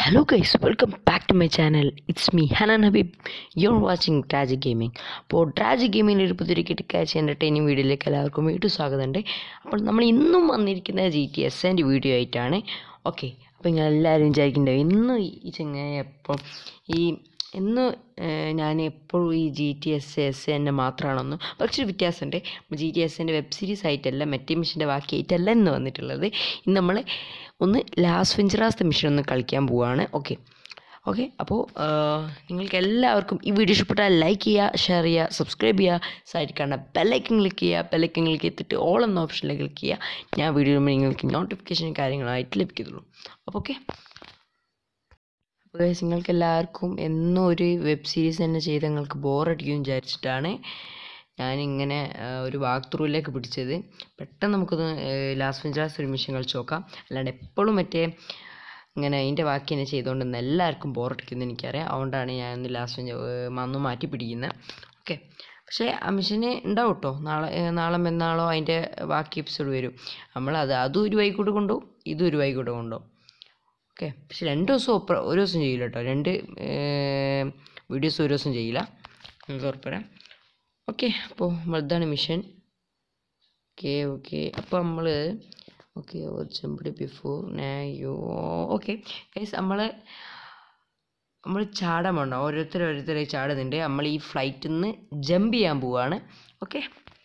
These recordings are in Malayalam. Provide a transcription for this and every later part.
Hello guys, welcome back to my channel. It's me, Hanan Habib. You're watching Tragic Gaming. അപ്പോൾ ട്രാജിക് ഗെയിമിൻ്റെ ഒരു പുതിയൊരു കിടക്കാഴ്ച എൻ്റർടൈനിങ് വീഡിയോയിലേക്ക് എല്ലാവർക്കും വീണ്ടും സ്വാഗതമുണ്ട് അപ്പോൾ നമ്മൾ ഇന്നും വന്നിരിക്കുന്ന ജി ടി എസ് എൻ്റെ വീഡിയോ ആയിട്ടാണ് ഓക്കെ അപ്പോൾ നിങ്ങൾ എല്ലാവരും വിചാരിക്കുന്നുണ്ടാവും ഇന്നും ഈ ചെങ്ങായി എപ്പം ഈ ഇന്ന് ഞാൻ എപ്പോഴും ഈ ജി ടി എസ് എസ് എന്നെ മാത്രമാണെന്ന് പക്ഷേ ഒരു വ്യത്യാസമുണ്ട് ജി ടി എസിൻ്റെ വെബ് സീരീസ് ആയിട്ടല്ല മറ്റേ മിഷൻ്റെ ബാക്കിയായിട്ടല്ല ഇന്ന് വന്നിട്ടുള്ളത് ഇന്ന് നമ്മൾ ഒന്ന് ലാസ്റ്റ് വെഞ്ചറാസ്ത മിഷൻ ഒന്ന് കളിക്കാൻ പോവുകയാണ് ഓക്കെ ഓക്കെ അപ്പോൾ നിങ്ങൾക്ക് എല്ലാവർക്കും ഈ വീഡിയോ ഇഷ്ടപ്പെട്ടാൽ ലൈക്ക് ചെയ്യുക ഷെയർ ചെയ്യുക സബ്സ്ക്രൈബ് ചെയ്യുക സൈഡിൽ കാണുന്ന ബെല്ലൈക്കൻ ക്ലിക്ക് ചെയ്യുക ബെല്ലൈക്കൻ ക്ലിക്ക് ചെയ്തിട്ട് ഓൾ എന്ന ഓപ്ഷനിൽ ക്ലിക്ക് ചെയ്യുക ഞാൻ വീഡിയോ ഇടുമ്പോൾ നിങ്ങൾക്ക് നോട്ടിഫിക്കേഷൻ കാര്യങ്ങളായിട്ട് ലഭിക്കത്തുള്ളൂ അപ്പോൾ ഓക്കെ അപ്പോൾ guys, നിങ്ങൾക്ക് എല്ലാവർക്കും എന്നും ഒരു വെബ് സീരീസ് തന്നെ ചെയ്ത് നിങ്ങൾക്ക് ബോറടിക്കും വിചാരിച്ചിട്ടാണ് ഞാനിങ്ങനെ ആ, ഒരു വാക്ക് ത്രൂവിലേക്ക് പിടിച്ചത് പെട്ടെന്ന് നമുക്കൊന്ന് ലാസ്റ്റ് വെഞ്ചറാസ് ഒരു മിഷൻ കളിച്ച് നോക്കാം അല്ലാണ്ട് എപ്പോഴും മറ്റേ ഇങ്ങനെ അതിൻ്റെ ബാക്കി തന്നെ ചെയ്തുകൊണ്ട് എല്ലാവർക്കും ബോറടിക്കുമെന്ന് എനിക്കറിയാം അതുകൊണ്ടാണ് ഞാൻ ഇന്ന് ലാസ്റ്റ് വെഞ്ച ഒന്ന് മാറ്റി പിടിക്കുന്നത് ഓക്കെ പക്ഷേ ആ മിഷന് ഉണ്ടാവും കേട്ടോ നാളെ ഏ, നാളെ മെന്നാളോ അതിൻ്റെ ബാക്കി എപ്പിസോഡ് വരും നമ്മളത് അതും ഒരു വൈകൂടെ കൊണ്ടുപോകും ഇതും ഒരു വൈകൂടെ കൊണ്ടുപോകും ഓക്കെ പക്ഷെ രണ്ട് ദിവസം ഒപ്പ ഒരു ദിവസം ചെയ്യില്ല കേട്ടോ രണ്ട് വീഡിയോസ് ഒരു ദിവസം ചെയ്യില്ല നിങ്ങൾക്ക് ഉറപ്പുതരാം ഓക്കെ അപ്പോൾ ഇതാണ് മിഷൻ ഓക്കെ ഓക്കെ അപ്പോൾ നമ്മൾ ഓക്കെ ചെമ്പടി ബിഫോർ നായോ ഓക്കെ ഗൈസ് നമ്മൾ നമ്മൾ ചാടാൻ പോകണ്ട ഓരോരുത്തർ ഓരോരുത്തരായി ചാടുന്നുണ്ട് നമ്മൾ ഈ ഫ്ലൈറ്റിൽ നിന്ന് ജമ്പ് ചെയ്യാൻ പോവുകയാണ് ഓക്കെ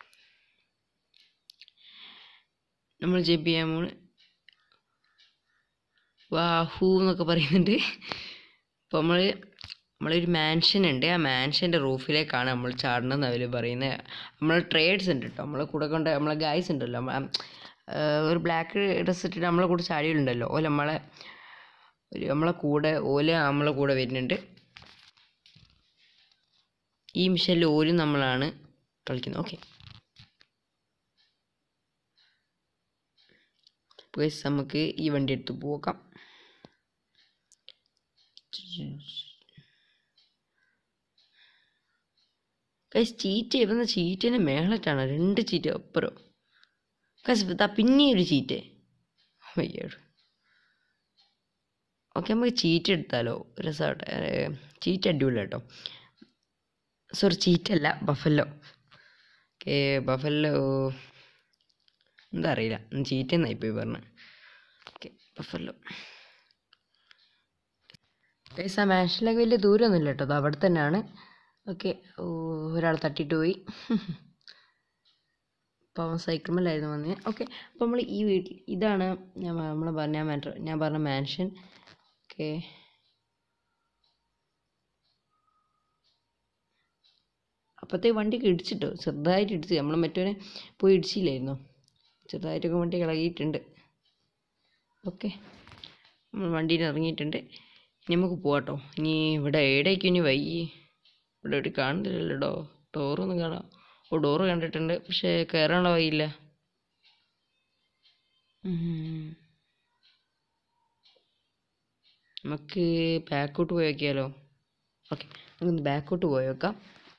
നമ്മൾ ജമ്പ് ചെയ്യാൻ പോണ് വാഹു എന്നൊക്കെ പറയുന്നുണ്ട് അപ്പോൾ നമ്മൾ നമ്മളൊരു മാൻഷൻ ഉണ്ട് ആ മാൻഷൻ്റെ റൂഫിലേക്കാണ് നമ്മൾ ചാടണമെന്ന് അവർ പറയുന്നത് നമ്മൾ ട്രേഡ്സ് ഉണ്ട് കേട്ടോ നമ്മളെ കൂടെ കൊണ്ട് നമ്മളെ ഗായ്സ് ഉണ്ടല്ലോ നമ്മ- ആ, ഒരു ബ്ലാക്ക് ഡ്രസ്സ് ഇട്ടിട്ട് നമ്മളെ കൂടെ ചാടിയുണ്ടല്ലോ ഓല നമ്മളെ ഒരു നമ്മളെ കൂടെ ഓല നമ്മളെ കൂടെ വരുന്നുണ്ട് ഈ മിഷനിൽ ഓലും നമ്മളാണ് കളിക്കുന്നത് ഓക്കെ ഗൈസ് നമുക്ക് ഈ വണ്ടി എടുത്ത് പോകാം ഗൈസ് ചീറ്റ് ഇവന്ന ചീറ്റിൻ്റെ മേളിട്ടാണ് രണ്ട് ചീറ്റ് അപ്പുറം ഗൈസ് ഇതാ പിന്നെ ഒരു ചീറ്റ് വയ്യോട് ഓക്കെ നമുക്ക് ചീറ്റ് എടുത്താലോ രസമാട്ടെ ചീറ്റ് അടിപൊളി കേട്ടോ സോറി ചീറ്റല്ല ബഫല്ലോ ഓക്കെ ബഫല്ലോ എന്താ അറിയില്ല ചീറ്റ് എന്നായി പോയി പറഞ്ഞു ഓക്കെ ബഫല്ലോ ഗൈസ് ആ മാൻഷനിലേക്ക് വലിയ ദൂരമൊന്നുമില്ല കേട്ടോ അത് അവിടെ തന്നെയാണ് ഓക്കെ ഒരാൾ തട്ടിയിട്ട് പോയി അപ്പോൾ അവൻ സൈക്കിൾമേലായിരുന്നു വന്നത് ഓക്കെ അപ്പോൾ നമ്മൾ ഈ വീട്ടിൽ ഇതാണ് ഞാൻ നമ്മൾ പറഞ്ഞ ഞാൻ പറഞ്ഞ ഞാൻ പറഞ്ഞ മാൻഷൻ ഓക്കെ അപ്പോഴത്തേ വണ്ടിക്ക് ഇടിച്ചിട്ടോ ചെറുതായിട്ട് ഇടിച്ച് നമ്മൾ മറ്റവനെ പോയി ഇടിച്ചില്ലായിരുന്നോ ചെറുതായിട്ടൊക്കെ വണ്ടി ഇളകിയിട്ടുണ്ട് ഓക്കെ നമ്മൾ വണ്ടിയിൽ നിന്ന് ഇറങ്ങിയിട്ടുണ്ട് ഇനി നമുക്ക് പോവാട്ടോ ഇനി ഇവിടെ എവിടേക്കും ഇനി വൈ ഇവിടെ എവിടെ കാണുന്നില്ലല്ലോ ഡോറൊന്നും കാണാം ഓ ഡോറ് കണ്ടിട്ടുണ്ട് പക്ഷേ കയറാനുള്ള വഴിയില്ല ഉം. നമുക്ക് ബാക്കോട്ട് പോയി നോക്കിയാലോ ഓക്കെ നമുക്കൊന്ന് ബാക്കോട്ട് പോയി നോക്കാം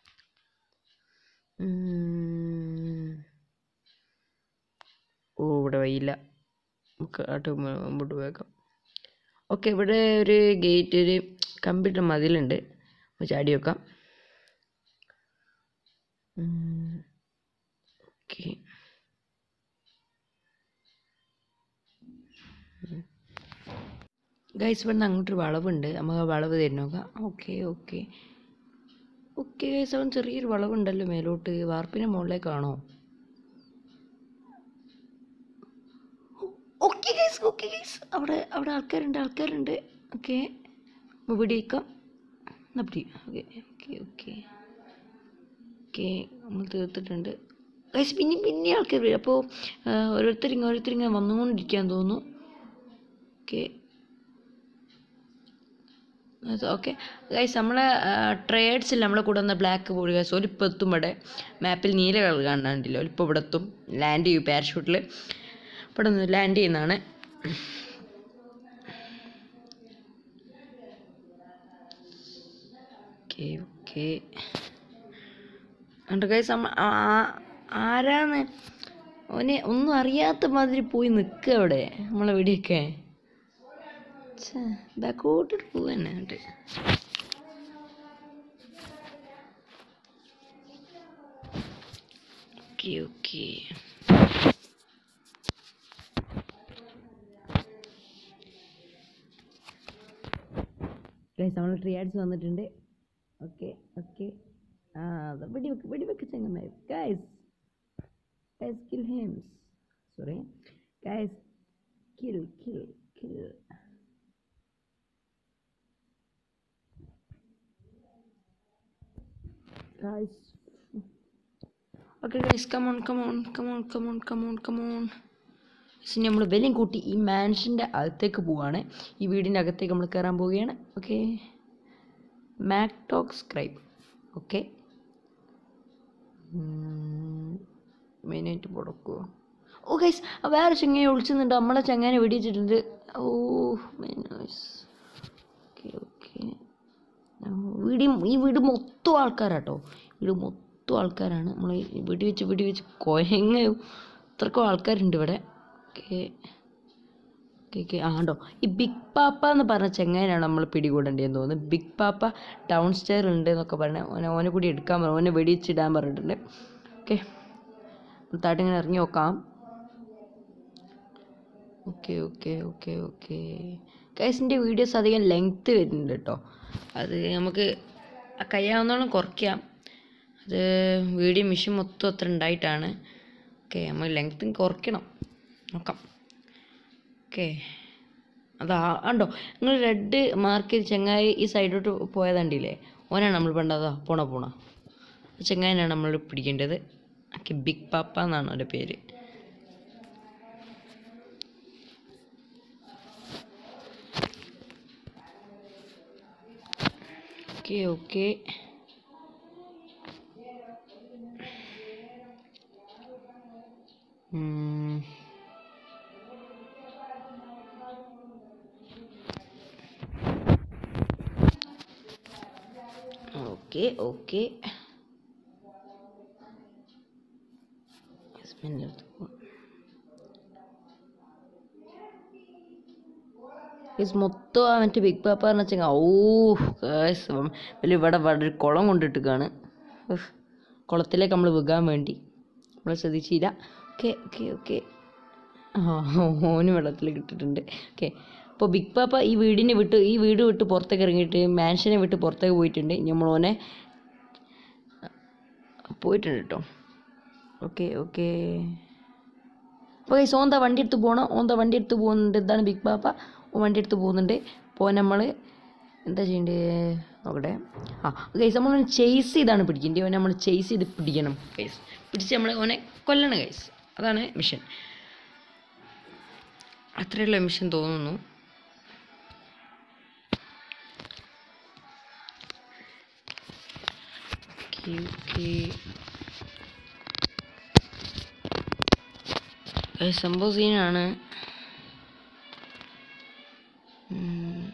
ഉം. ഓ ഇവിടെ വഴിയില്ല നമുക്ക് ആട്ട് മുമ്പോട്ട് പോയേക്കാം ഓക്കെ ഇവിടെ ഒരു ഗേറ്റ് ഒരു കമ്പ്യൂട്ടർ മതിലുണ്ട് അപ്പോൾ ചാടി വെക്കാം ഓക്കെ ഗൈസ് ഇവിടെ നിന്ന് അങ്ങോട്ടൊരു വളവുണ്ട് നമുക്ക് ആ വളവ് തരുന്ന നോക്കാം ഓക്കെ ഓക്കെ ഓക്കെ ഗൈസ് അവൻ ചെറിയൊരു വളവുണ്ടല്ലോ മേലോട്ട് വാർപ്പിൻ്റെ മുകളിലേക്കാണോ ഓക്കെ ഗൈസ് ഓക്കെ ഗൈസ് അവിടെ അവിടെ ആൾക്കാരുണ്ട് ആൾക്കാരുണ്ട് ഓക്കെ പിടിയേക്കാം എന്നാ പിടി ഓക്കെ ഓക്കെ ഓക്കെ ഓക്കെ നമ്മൾ തീർത്തിട്ടുണ്ട് ഗൈസ് പിന്നെ പിന്നെ ആൾക്കാർ വരും അപ്പോൾ ഓരോരുത്തരിങ്ങനെ ഓരോരുത്തരിങ്ങനെ വന്നുകൊണ്ടിരിക്കാൻ തോന്നുന്നു ഓക്കെ ഓക്കെ ഗൈസ് നമ്മളെ ട്രേഡ്സ് ഇല്ല നമ്മളെ കൂടെ വന്ന ബ്ലാക്ക് ബോർഡ് ഗൈസ് ഒലിപ്പോൾ എത്തും ഇവിടെ മാപ്പിൽ നീല കളർ കാണാണ്ടില്ല ഒലിപ്പോൾ ഇവിടെ എത്തും ലാൻഡ് ചെയ്യും പാരഷൂട്ടിൽ ഇവിടെ നിന്ന് ലാൻഡ് ചെയ്യുന്നതാണ് ഓക്കെ ഓക്കെ ഉണ്ട് ഗൈസ് നമ്മ ആ- ആ- ആരാന്ന് ഓനെ ഒന്നും അറിയാത്ത മാതിരി പോയി നിൽക്കുക അവിടെ നമ്മളെ വെടിയൊക്കെ ബാക്കോട്ട് പോവന്നെ എന്നിട്ട് ഓക്കെ ഓക്കെ ഗൈസ് നമ്മൾ ട്രിയാഡ്സ് വന്നിട്ടുണ്ട് ഓക്കെ ഓക്കെ ആ അത് വെടിവെക്ക് വെടിവെക്ക് ചെങ്ങന്മാർ ഗൈസ് ഗൈസ് കിൽ ഹിംസ് sorry guys kill kill kill guys okay guys come on come on come on come on come on come on ഇനി നമ്മൾ വിലയും കൂട്ടി ഈ മാൻഷൻ്റെ അകത്തേക്ക് പോവുകയാണ് ഈ വീടിൻ്റെ അകത്തേക്ക് നമ്മൾ കയറാൻ പോവുകയാണ് ഓക്കെ മാക്ടോക്ക് സ്ക്രൈബ് ഓക്കെ മെയിനായിട്ട് കൊടുക്കുമോ ഓ ഗൈസ് വേറെ ചങ്ങയെ ഒളിച്ചുന്നുണ്ട് നമ്മളെ ചങ്ങാനെ വെടിവെച്ചിട്ടുണ്ട് ഓ നൈസ് ഓക്കെ ഓക്കെ വീട് ഈ വീട് മൊത്തം ആൾക്കാരാട്ടോ വീട് മൊത്തം ആൾക്കാരാണ് നമ്മൾ വെടിവെച്ച് വെടിവെച്ച് കൊയങ്ങയും അത്രക്കും ആൾക്കാരുണ്ട് ഇവിടെ ഓക്കെ ഓക്കെ ഓക്കെ ആ ഉണ്ടോ ഈ ബിഗ് പാപ്പ എന്ന് പറഞ്ഞ ചെങ്ങാനാണ് നമ്മൾ പിടികൂടേണ്ടതെന്ന് തോന്നുന്നു ബിഗ് പാപ്പ ഡൗൺ സ്റ്റെയർ ഉണ്ട് എന്നൊക്കെ പറഞ്ഞ് ഓനെ ഓനെ കൂടി എടുക്കാൻ പറഞ്ഞു ഓനെ വെടിച്ചിടാൻ പറഞ്ഞിട്ടുണ്ട് ഓക്കെ താട്ടിങ്ങനെ ഇറങ്ങി നോക്കാം ഓക്കെ ഓക്കെ ഓക്കെ ഓക്കെ ഗൈസിൻ്റെ വീഡിയോസ് അധികം ലെങ്ത്ത് വരുന്നുണ്ട് കേട്ടോ അത് നമുക്ക് കഴിയാവുന്നോളം കുറയ്ക്കാം അത് വീഡിയോ മിഷൻ മൊത്തം അത്ര ഉണ്ടായിട്ടാണ് ഓക്കെ നമ്മൾ ലെങ്ത്തും കുറയ്ക്കണം നോക്കാം ഓക്കെ അതാ ഉണ്ടോ നിങ്ങൾ റെഡ് മാർക്ക് ചെയ്ത് ചെങ്ങായി ഈ സൈഡിലോട്ട് പോയതുണ്ടില്ലേ ഓനാണ് നമ്മൾ പണ്ടതാ പോണ പോണ ചെങ്ങായിനാണ് നമ്മൾ പിടിക്കേണ്ടത് ഓക്കെ ബിഗ് പാപ്പ എന്നാണ് അവൻ്റെ പേര് ഓക്കെ ഓക്കെ ഓക്കെ ഓക്കെ മൊത്തം ആ മറ്റേ ബിഗ് പാപ്പ എന്ന് വെച്ചാൽ ഓ ഗൈസ് വലിയ ഇവിടെ ഇവിടെ ഒരു കുളം കൊണ്ടിട്ടിക്കാണ് കുളത്തിലേക്ക് നമ്മൾ വിൽക്കാൻ വേണ്ടി നമ്മൾ ശ്രദ്ധിച്ചില്ല ഓക്കെ ഓക്കെ ഓക്കെ ആ ഓന് വെള്ളത്തിലേക്ക് ഇട്ടിട്ടുണ്ട് ഓക്കെ അപ്പോൾ ബിഗ് പാപ്പ ഈ വീടിനെ വിട്ട് ഈ വീട് വിട്ട് പുറത്തേക്ക് ഇറങ്ങിയിട്ട് മാൻഷനെ വിട്ട് പുറത്തേക്ക് പോയിട്ടുണ്ട് ഇനി നമ്മൾ ഓനെ പോയിട്ടുണ്ട് കേട്ടോ ഓക്കെ ഓക്കെ അപ്പോൾ ഗൈസ് ഓന്താ വണ്ടി എടുത്ത് പോകണം ഓന്താ വണ്ടി എടുത്ത് പോകുന്നുണ്ട് ഇതാണ് ബിഗ് പാപ്പ ഓൻ വണ്ടി എടുത്ത് പോകുന്നുണ്ട് അപ്പോൾ നമ്മൾ എന്താ ചെയ്യേണ്ടത് നോക്കട്ടെ ആ ഗൈസ് നമ്മൾ ചേസ് ചെയ്താണ് പിടിക്കേണ്ടത് ഓനെ നമ്മൾ ചേസ് ചെയ്ത് പിടിക്കണം ഗൈസ് പിടിച്ച് നമ്മൾ ഓനെ കൊല്ലണം ഗൈസ് അതാണ് മിഷൻ അത്രയുള്ള മിഷൻ തോന്നുന്നു ഓക്കെ ഓക്കെ സംഭവം സീനാണ് ഉം.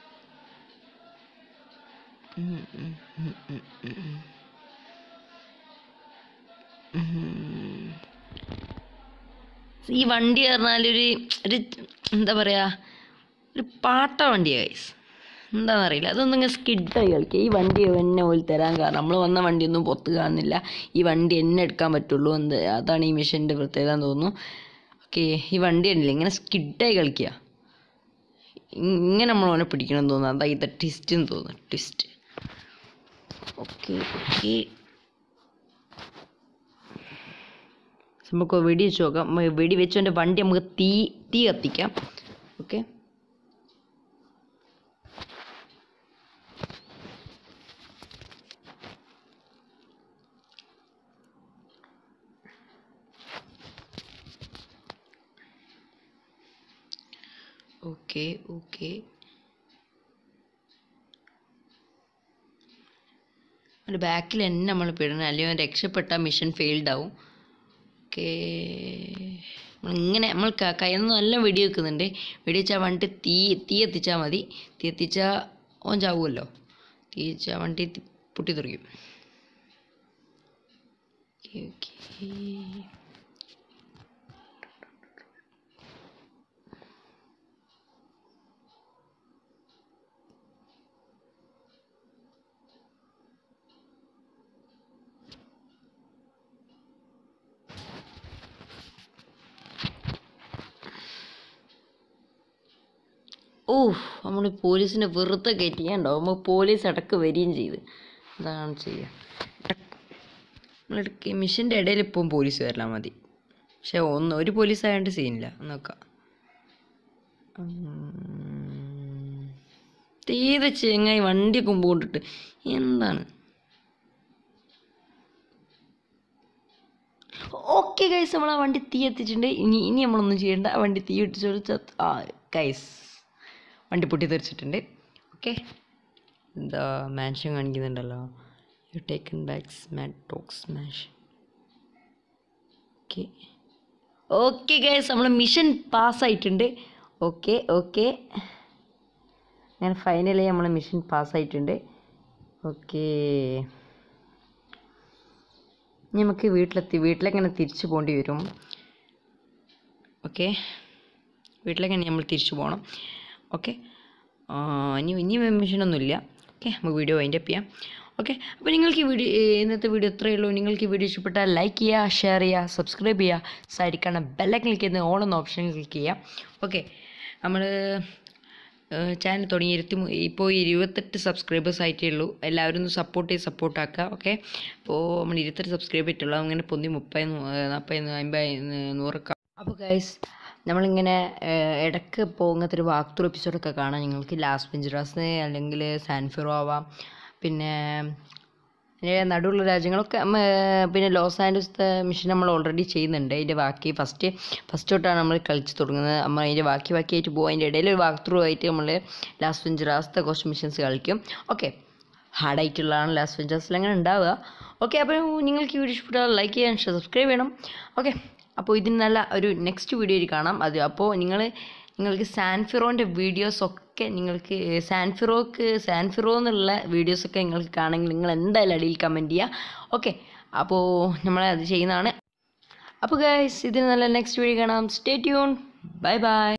ഉം, ഉം, ഉം, ഉം, ഉം, ഉം. ഉം. ഈ വണ്ടി പറഞ്ഞാലൊരു ഒരു എന്താ പറയാ ഒരു പാട്ട വണ്ടിയാണ് ഗൈസ് എന്താണെന്നറിയില്ല അതൊന്നും ഇങ്ങനെ സ്കിഡായി കളിക്കുക ഈ വണ്ടി എന്നെ ഓല് തരാൻ കാരണം നമ്മൾ വന്ന വണ്ടിയൊന്നും പുറത്ത് കാണുന്നില്ല ഈ വണ്ടി എന്നെ എടുക്കാൻ പറ്റുള്ളൂ എന്ത് അതാണ് ഈ മിഷൻ്റെ പ്രത്യേകത എന്ന് തോന്നുന്നു ഓക്കെ ഈ വണ്ടി ഉണ്ടല്ലേ ഇങ്ങനെ സ്കിഡായി കളിക്കുക ഇ- ഇങ്ങനെ നമ്മൾ അവനെ പിടിക്കണം എന്ന് തോന്നുന്നു അതാ ഇത് ട്വിസ്റ്റ് എന്ന് തോന്നുന്നു ട്വിസ്റ്റ് ഓക്കെ ഓക്കെ നമുക്ക് വെടി വെച്ച് നോക്കാം മ- വെടി വെച്ചവൻ്റെ വണ്ടി നമുക്ക് തീ തീ കത്തിക്കാം ഓക്കെ ഓക്കെ ഓക്കെ ഒരു ബാക്കിൽ തന്നെ നമ്മൾ പെടണം അല്ലെങ്കിൽ അവൻ രക്ഷപ്പെട്ട മിഷൻ ഫെയിൽഡ് ആവും ഓക്കെ ഇങ്ങനെ നമ്മൾ കയ്യിൽ നിന്ന് നല്ല വെടി വെക്കുന്നുണ്ട് വെടി വെച്ചാൽ വണ്ടി തീ തീ എത്തിച്ചാൽ മതി തീ എത്തിച്ചാൽ ഓൻ ചാവുമല്ലോ തീ വെച്ചാൽ വണ്ടി തി- പൊട്ടിത്തെറിക്കും ഓക്കെ ഓക്കെ ഓ നമ്മൾ പോലീസിനെ വെറുതെ കയറ്റിയാണ്ടോ നമ്മൾ പോലീസ് ഇടക്ക് വരികയും ചെയ്ത് എന്താണ് ചെയ്യുക നമ്മളിടയ്ക്ക് മിഷൻ്റെ ഇടയിൽ ഇപ്പം പോലീസ് വരലാൽ മതി പക്ഷെ ഒന്ന് ഒരു പോലീസ് ആയതുകൊണ്ട് സീനില്ല നോക്കാം തീരെ ചെങ്ങായി വണ്ടി കൊമ്പ് കൊണ്ടിട്ട് എന്താണ് ഓക്കെ ഗൈസ് നമ്മൾ ആ വണ്ടി തീ എത്തിച്ചിട്ടുണ്ട് ഇനി ഇനി നമ്മളൊന്നും ചെയ്യേണ്ട ആ വണ്ടി തീ ഇട്ടിച്ച് ആ ഗൈസ് വണ്ടി പൊട്ടി തെറിച്ചിട്ടുണ്ട് ഓക്കെ എന്താ മാൻഷൻ കാണിക്കുന്നുണ്ടല്ലോ യു ടേക്കൺ ബാക്സ് മാറ്റ് ടോക്സ് മാൻഷൻ ഓക്കെ ഓക്കെ ഗൈസ് നമ്മൾ മിഷൻ പാസ്സായിട്ടുണ്ട് ഓക്കെ ഓക്കെ ഞാൻ ഫൈനലി നമ്മൾ മിഷൻ പാസ്സായിട്ടുണ്ട് ഓക്കേ ഇനി നമുക്ക് വീട്ടിലെത്തി വീട്ടിലേക്ക് തന്നെ തിരിച്ചു പോകേണ്ടി വരും ഓക്കെ വീട്ടിലേക്ക് തന്നെ നമ്മൾ തിരിച്ചു പോകണം ഓക്കെ ഇനി ഇനി മെഷീനൊന്നുമില്ല ഓക്കെ നമുക്ക് വീഡിയോ വൈൻഡ് അപ്പ് ചെയ്യാം ഓക്കെ അപ്പോൾ നിങ്ങൾക്ക് ഈ വീഡിയോ ഇന്നത്തെ വീഡിയോ ഇത്രയേ ഉള്ളൂ നിങ്ങൾക്ക് ഈ വീഡിയോ ഇഷ്ടപ്പെട്ടാൽ ലൈക്ക് ചെയ്യുക ഷെയർ ചെയ്യുക സബ്സ്ക്രൈബ് ചെയ്യുക സൈഡിൽ കാണാൻ ബെല്ല ക്ലിക്ക് ചെയ്ത് ഓൺ എന്ന ഓപ്ഷൻ ക്ലിക്ക് ചെയ്യുക ഓക്കെ നമ്മൾ ചാനൽ തുടങ്ങി ഇരുപത്തി ഇപ്പോൾ ഇരുപത്തെട്ട് സബ്സ്ക്രൈബേഴ്സ് ആയിട്ടേ ഉള്ളൂ എല്ലാവരും ഒന്ന് സപ്പോർട്ട് ചെയ്ത് സപ്പോർട്ട് ആക്കുക ഓക്കെ അപ്പോൾ നമ്മൾ ഇരുപത്തെട്ട് സബ്സ്ക്രൈബ് ആയിട്ടുള്ളൂ അങ്ങനെ പൊന്തി മുപ്പത് നാൽപ്പത് അമ്പത് നൂറൊക്കെ അപ്പോൾ ഗൈസ് നമ്മളിങ്ങനെ ഏഹ്, ഇടയ്ക്ക് ഇപ്പോൾ ഇങ്ങനത്തെ ഒരു വാക്ക് ത്രൂ എപ്പിസോഡൊക്കെ കാണാം നിങ്ങൾക്ക് ലാസ്റ്റ് ബെഞ്ചറാസ് അല്ലെങ്കിൽ സാൻഫിറോ ആവാം പിന്നെ പിന്നെ നടുവുള്ള രാജ്യങ്ങളൊക്കെ നമ്മ, പിന്നെ ലോസ് ആൻഡൽസത്തെ മിഷൻ നമ്മൾ ഓൾറെഡി ചെയ്യുന്നുണ്ട് അതിൻ്റെ ബാക്കി ഫസ്റ്റ് ഫസ്റ്റ് തൊട്ടാണ് നമ്മൾ കളിച്ച് തുടങ്ങുന്നത് നമ്മൾ അതിൻ്റെ ബാക്കി ബാക്കിയായിട്ട് പോകും അതിൻ്റെ ഇടയിൽ ഒരു വാക്ക് ത്രൂ ആയിട്ട് നമ്മൾ ലാസ്റ്റ് വെഞ്ചറാസത്തെ കുറച്ച് മിഷൻസ് കളിക്കും ഓക്കെ ഹാർഡായിട്ടുള്ളതാണ് ലാസ്റ്റ് വെഞ്ചേഴ്സിൽ അങ്ങനെ ഉണ്ടാവുക ഓക്കെ അപ്പോൾ നിങ്ങൾക്ക് ഈ വീഡിയോ ഇഷ്ടപ്പെട്ടാൽ ലൈക്ക് ചെയ്യാൻ സബ്സ്ക്രൈബ് ചെയ്യണം ഓക്കെ അപ്പോൾ ഇതിന് നല്ല ഒരു നെക്സ്റ്റ് വീഡിയോയിൽ കാണാം അത് അപ്പോൾ നിങ്ങൾ നിങ്ങൾക്ക് സാൻഫിറോൻ്റെ വീഡിയോസ് ഒക്കെ നിങ്ങൾക്ക് സാൻഫിറോക്ക് സാൻഫിറോ എന്നുള്ള വീഡിയോസൊക്കെ നിങ്ങൾക്ക് കാണണമെങ്കിൽ നിങ്ങൾ എന്തായാലും അടിയിൽ കമൻറ്റ് ചെയ്യുക ഓക്കെ അപ്പോൾ നമ്മൾ അത് ചെയ്യുന്നതാണ് അപ്പോൾ ഗൈസ് ഇതിന് നല്ല നെക്സ്റ്റ് വീഡിയോ കാണാം സ്റ്റേ ട്യൂൺ ബൈ ബൈ